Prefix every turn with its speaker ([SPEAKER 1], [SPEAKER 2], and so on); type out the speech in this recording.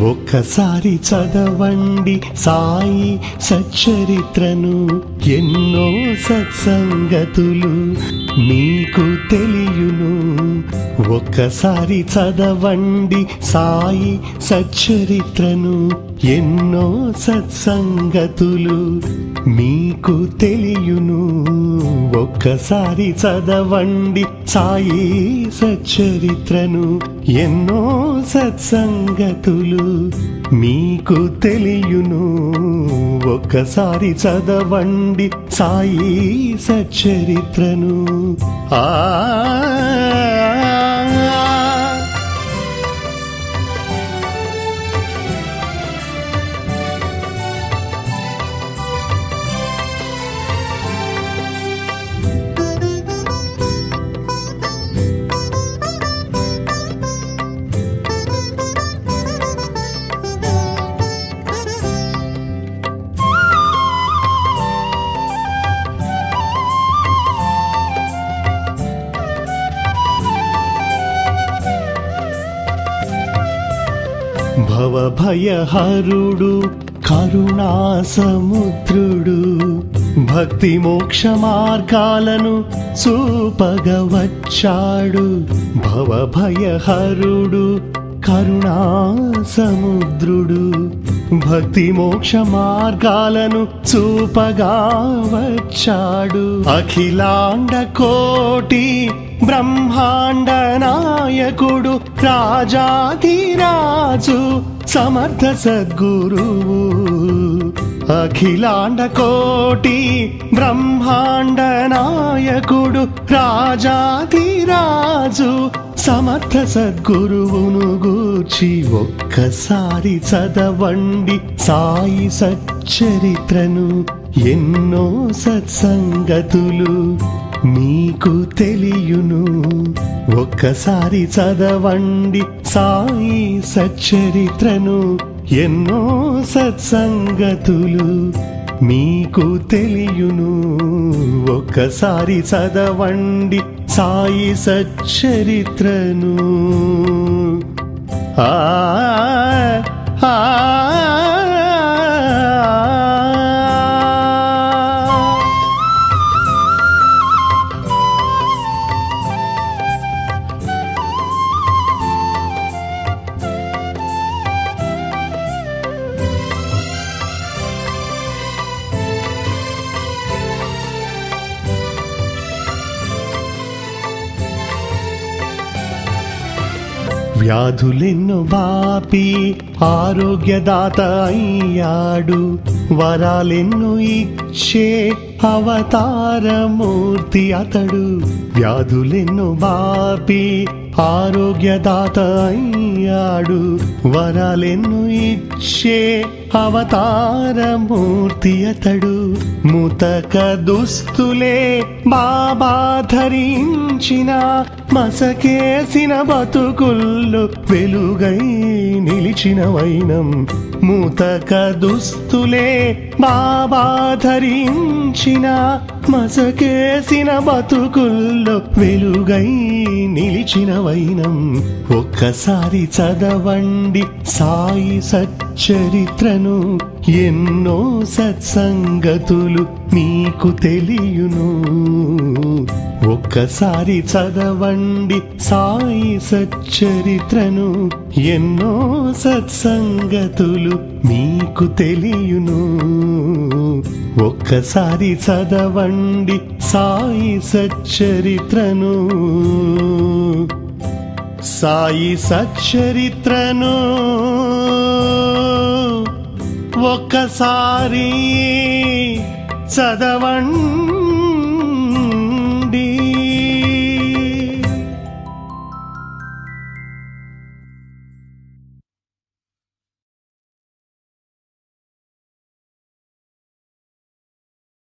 [SPEAKER 1] ఒక్కసారి చదవండి సాయి సచ్చరిత్రను ఎన్నో సత్సంగతులు మీకు తెలియును ఒక్కసారి చదవండి సాయి సచ్చరిత్రను ఎన్నో సత్సంగతులు మీకు తెలియును ఒక్కసారి చదవండి సాయి సచ్చరిత్రను ఎన్నో సత్సంగతులు మీకు తెలియును ఒక్కసారి చదవండి సాయి సచ్చరిత్రను ఆ భవభయహరుడు కరుణా సముద్రుడు భక్తి మోక్ష మార్గాలను చూపగ వచ్చాడు భవభయహరుడు కరుణా సముద్రుడు భక్తి మోక్ష మార్గాలను చూపగా వచ్చాడు అఖిలాండ కోటి బ్రహ్మాండ నాయకుడు రాజాధిరాజు సమర్థ సద్గురువు అఖిలాండ కోటి బ్రహ్మాండ నాయకుడు రాజాధిరాజు సమర్థ సద్గురువును గూర్చి ఒక్కసారి చదవండి సాయి సచ్చరిత్రను ఎన్నో సత్సంగతులు మీకు తెలియును ఒక్కసారి చదవండి సాయి సచ్చరిత్రను ఎన్నో సత్సంగతులు మీకు తెలియును ఒక్కసారి చదవండి సాయి సచ్చరిత్రను ఆ ఆ వ్యాధులెన్నో బాపి ఆరోగ్యదాత అయ్యాడు వరాలెన్నో ఇచ్చే అవతారమూర్తి అతడు వ్యాధులెన్నో బాపి ఆరోగ్యదాత అయ్యాడు వరాలెన్నో ఇచ్చే అవతారమూర్తి అతడు ముతక దుస్తులే బాబా ధరించిన మసకేసిన బతుకుల్లో వెలుగై నిలిచిన వైనం ముతక దుస్తులే బాబా ధరించిన మసకేసిన బతుకుల్లో వెలుగై నిలిచిన వైనం ఒక్కసారి చదవండి సాయి సచ్చరిత్రను ఎన్నో సత్సంగతులు మీకు తెలియును ఒక్కసారి చదవండి సాయి సచ్చరిత్రను ఎన్నో సత్సంగతులు మీకు తెలియును ఒక్కసారి చదవండి సాయి సచ్చరిత్రను సాయి సచ్చరిత్రను ఒక్కసారి చదవండి